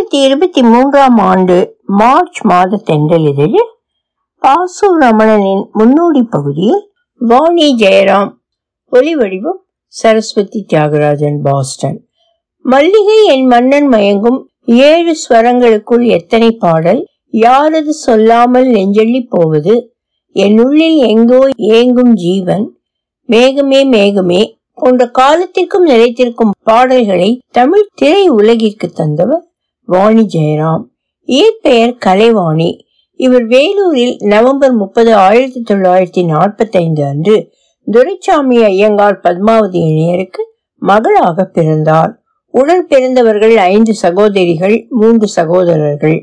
இரண்டாயிரத்தி இருபத்தி மூன்றாம் ஆண்டு மார்ச் மாத தென்றலிதழில் பாசு ரமணனின் முன்னோடி பகுதியில் வாணி ஜெயராம் ஒலிவடிவம் சரஸ்வதி தியாகராஜன் பாஸ்டன் மல்லிகை என் மன்னன் மயங்கும் ஏழு ஸ்வரங்களுக்குள் எத்தனை பாடல் யாரது சொல்லாமல் நெஞ்செள்ளி போவது என்னுள்ளில் எங்கோ ஏங்கும் ஜீவன் மேகமே மேகமே போன்ற காலத்திற்கும் நிலைத்திருக்கும் பாடல்களை தமிழ் திரை உலகிற்கு தந்தவர் வாணி ஜெயராம் இயற்பெயர் கலைவாணி இவர் வேலூரில் நவம்பர் முப்பது ஆயிரத்தி தொள்ளாயிரத்தி நாற்பத்தி ஐந்து அன்று துரைசாமி ஐயங்கார் பத்மாவதி இணையருக்கு மகளாக பிறந்தார் உடன் பிறந்தவர்கள் ஐந்து சகோதரிகள் மூன்று சகோதரர்கள்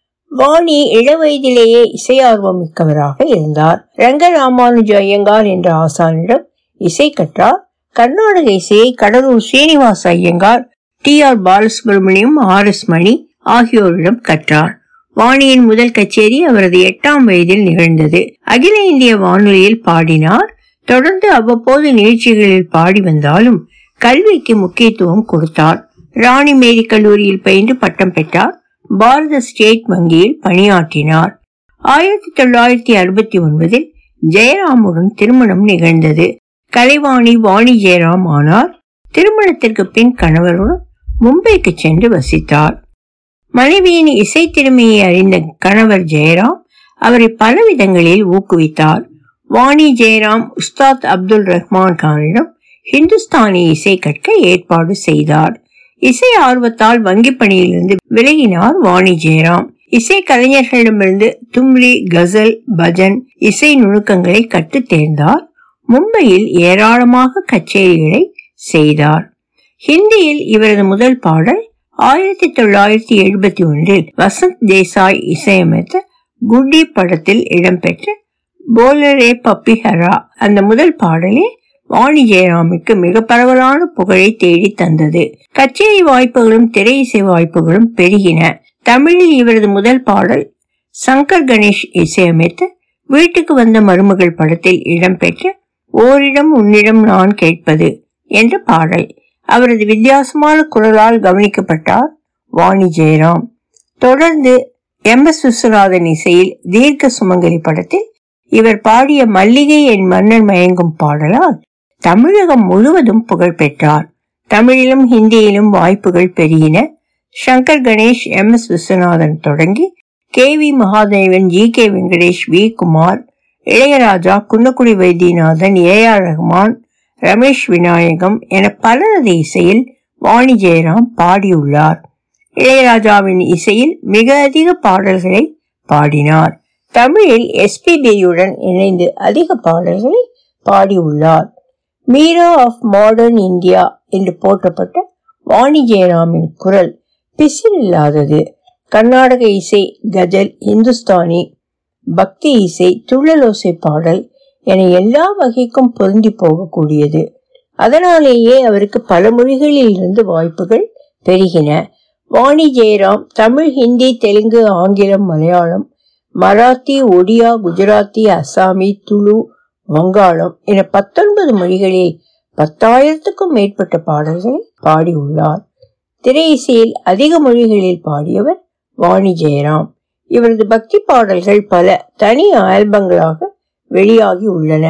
வாணி இளவயதிலேயே இசையார்வம் மிக்கவராக இருந்தார் ரங்கராமானுஜ ஐயங்கார் என்ற ஆசானிடம் இசை கற்றார் கர்நாடக இசையை Cuddalore Srinivasa Iyengar T R Balasubramaniam R S Mani ஆகியோரிடம் கற்றார் வாணியின் முதல் கச்சேரி அவரது எட்டாம் வயதில் நிகழ்ந்தது அகில இந்திய வானொலியில் பாடினார் தொடர்ந்து அவ்வப்போது நிகழ்ச்சிகளில் பாடி வந்தாலும் கல்விக்கு முக்கியத்துவம் கொடுத்தார் ராணி மேரி கல்லூரியில் பயின்று பட்டம் பெற்றார் பாரத ஸ்டேட் வங்கியில் பணியாற்றினார் ஆயிரத்தி தொள்ளாயிரத்தி அறுபத்தி ஒன்பதில் ஜெயராமுடன் திருமணம் நிகழ்ந்தது கலைவாணி வாணி ஜெயராம் ஆனார் திருமணத்திற்கு பின் கணவருடன் மும்பைக்கு சென்று வசித்தார் மனைவியின் இசை திறமையை அறிந்த கணவர் ஜெயராம் அவரை பல விதங்களில் ஊக்குவித்தார் வாணி ஜெயராம் உஸ்தாத் அப்துல் ரஹ்மான் கானிடம் ஹிந்துஸ்தானி இசை கற்க ஏற்பாடு செய்தார் இசை ஆர்வத்தால் வங்கி பணியிலிருந்து விலகினார் வாணி ஜெயராம் இசை கலைஞர்களிடமிருந்து தும்ரி கசல் பஜன் இசை நுணுக்கங்களை கற்று தேர்ந்தார் மும்பையில் ஏராளமாக கச்சேரிகளை செய்தார் ஹிந்தியில் இவரது முதல் பாடல் ஆயிரத்தி தொள்ளாயிரத்தி எழுபத்தி ஒன்றில் வசந்த் தேசாய் இசையமைத்த குட்டி படத்தில் இடம்பெற்ற போலரே பப்பிஹரா அந்த முதல் பாடலே வாணி ஜெயராமுக்கு மிக பரவலான புகழை தேடி தந்தது கச்சேரி வாய்ப்புகளும் திரை இசை வாய்ப்புகளும் பெருகின தமிழில் இவரது முதல் பாடல் சங்கர் கணேஷ் இசையமைத்த வீட்டுக்கு வந்த மருமகள் படத்தில் இடம்பெற்ற ஓரிடம் உன்னிடம் நான் கேட்பது என்ற பாடல் அவரது வித்தியாசமான குரலால் கவனிக்கப்பட்டார் வாணி ஜெயராம் தொடர்ந்து எம் எஸ் விஸ்வநாதன் இசையில் தீர்க்க சுமங்கலி படத்தில் இவர் பாடிய மல்லிகை என் மன்னன் மயங்கும் பாடலால் தமிழகம் முழுவதும் புகழ் பெற்றார் தமிழிலும் ஹிந்தியிலும் வாய்ப்புகள் பெருகின சங்கர் கணேஷ் எம் எஸ் விஸ்வநாதன் தொடங்கி K V Mahadevan G K Venkatesh V Kumar Ilaiyaraaja Kunnakudi Vaidyanathan A R Rahman Ramesh Vinayagam என பலரது இசையில் வாணி ஜெயராம் பாடியுள்ளார் இளையராஜாவின் இசையில் மிக அதிக பாடல்களை பாடினார் தமிழில் எஸ்பிபியுடன் இணைந்து அதிக பாடல்களை பாடியுள்ளார் மீரா ஆஃப் மாடர்ன் இந்தியா என்று போற்றப்பட்ட வாணி ஜெயராமின் குரல் பிசிறில்லாதது கர்நாடக இசை கஜல் இந்துஸ்தானி பக்தி இசை துள்ளலோசை பாடல் என எல்லா வகைக்கும் பொருந்தி போகக்கூடியது அதனாலேயே அவருக்கு பல மொழிகளில் இருந்து வாய்ப்புகள் பெருகின வாணி ஜெயராம் தமிழ் ஹிந்தி தெலுங்கு ஆங்கிலம் மலையாளம் மராத்தி ஒடியா குஜராத்தி அசாமி துளு வங்காளம் என பத்தொன்பது மொழிகளில் பத்தாயிரத்துக்கும் மேற்பட்ட பாடல்களை பாடியுள்ளார் திரை இசையில் அதிக மொழிகளில் பாடியவர் வாணி ஜெயராம் இவரது பக்தி பாடல்கள் பல தனி ஆல்பங்களாக வெளியாகி உள்ளன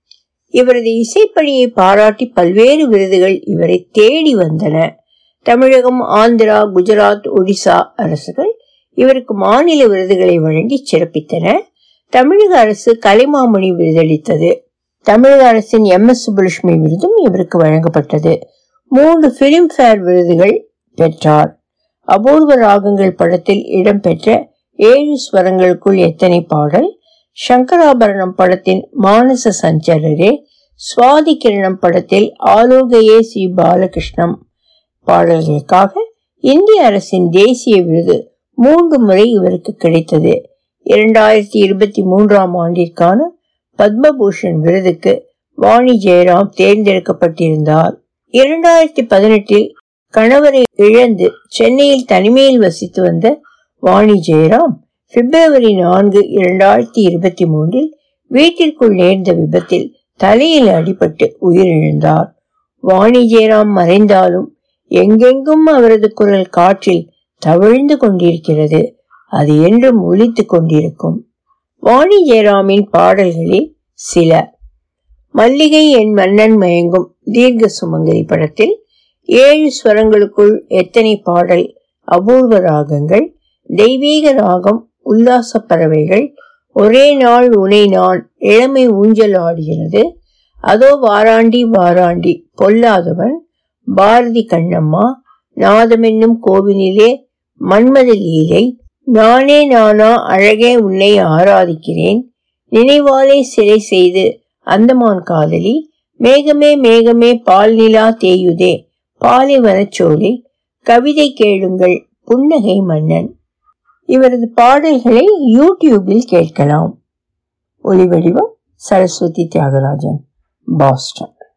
இவரது இசைப்பணியை பாராட்டி பல்வேறு விருதுகள் இவரை தேடி வந்தன தமிழகம் ஆந்திரா குஜராத் ஒடிசா அரசுகள் இவருக்கு மாநில விருதுகளை வழங்கி சிறப்பித்தன தமிழக அரசு கலைமாமணி விருதளித்தது தமிழக அரசின் எம் எஸ் சுப்புலட்சுமி விருதும் இவருக்கு வழங்கப்பட்டது மூன்று பிலிம்பேர் விருதுகள் பெற்றார் அபூர்வ ராகங்கள் படத்தில் இடம்பெற்ற ஏழு ஸ்வரங்களுக்குள் எத்தனை பாடல் சங்கராபரணம் படத்தின் மானச சஞ்சரரே சுவாதி கிரணம் படத்தில் ஆலோகையே சி பாலகிருஷ்ணம் பாடல்களுக்காக இந்திய அரசின் தேசிய விருது மூன்று முறை இவருக்கு கிடைத்தது இரண்டாயிரத்தி இருபத்தி மூன்றாம் ஆண்டிற்கான பத்மபூஷன் விருதுக்கு வாணி ஜெயராம் தேர்ந்தெடுக்கப்பட்டிருந்தார் இரண்டாயிரத்தி பதினெட்டில் கணவரை இழந்து சென்னையில் தனிமையில் வசித்து வந்த வாணி ஜெயராம் பிப்ரவரி நான்கு இரண்டாயிரத்தி இருபத்தி மூன்றில் வீட்டிற்குள் நேர்ந்த விபத்தில் தலையில் அடிபட்டு உயிரிழந்தார் வாணி ஜெயராம் மறைந்தாலும் எங்கெங்கும் அவரது குரல் காற்றில் தவிழ்ந்து கொண்டிருக்கிறது அது என்றும் ஒலித்துக் கொண்டிருக்கும் வாணி ஜெயராமின் பாடல்களில் சில மல்லிகை என் மன்னன் மயங்கும் தீர்க்க சுமங்கலி படத்தில் ஏழு ஸ்வரங்களுக்குள் எத்தனை பாடல் அபூர்வ ராகங்கள் தெய்வீக ராகம் உல்லாச பறவைகள் ஒரே நாள் உனை நான் இளமை ஊஞ்சல் ஆடுகிறது அதோ வாராண்டி வாராண்டி பொல்லாதவன் பாரதி கண்ணம்மா நாதமென்னும் கோவிலிலே மன்மத லீலை நானே நானா அழகே உன்னை ஆராதிக்கிறேன் நினைவாலே சிலை செய்து அந்தமான் காதலி மேகமே மேகமே பால் நிலா தேயுதே பாலைவனச்சோலை கவிதை கேளுங்கள் புன்னகை மன்னன் இவரது பாடல்களை யூடியூபில் கேட்கலாம் ஒலிவடிவம் சரஸ்வதி தியாகராஜன் பாஸ்டன்